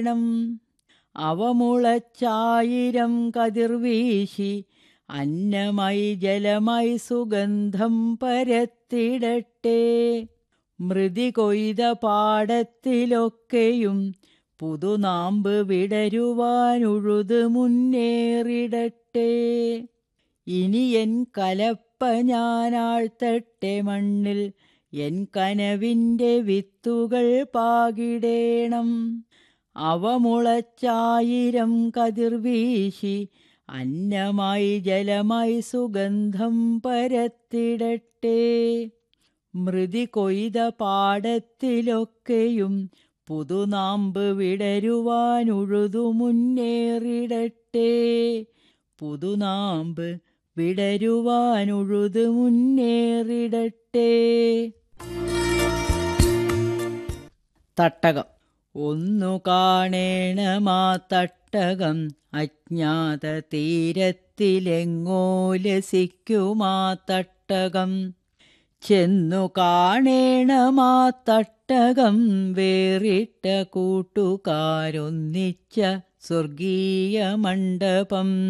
ണം അവമുളച്ചായിരം കതിർവീശി അന്നമായി ജലമായി സുഗന്ധം പരത്തിടട്ടെ മൃതി കൊയ്ത പാടത്തിലൊക്കെയും പുതുനാമ്പ് വിടരുവാനുഴുത് മുന്നേറിടട്ടെ ഇനി എൻ കലപ്പ ഞാനാഴ്ത്തട്ടെ മണ്ണിൽ എൻ കനവിൻ്റെ വിത്തുകൾ പാകിടേണം അവമുളച്ചായിരം കതിർവീശി അന്നമായി ജലമായി സുഗന്ധം പരത്തിടട്ടെ മൃതി കൊയ്ത പാടത്തിലൊക്കെയും പുതുനാമ്പ് വിടരുവാനുഴുതു മുന്നേറിടട്ടെ പുതുനാമ്പ് വിടരുവാനുഴുത് മുന്നേറിടട്ടെ തട്ടകം ഒന്നു കാണേണമാ തട്ടകം അജ്ഞാത തീരത്തിലെങ്ങോ ലസിക്കുമാ തട്ടകം ചെന്നു കാണേണമാ തട്ടകം വേറിട്ട കൂട്ടുകാരൊന്നിച്ച സ്വർഗീയ മണ്ഡപം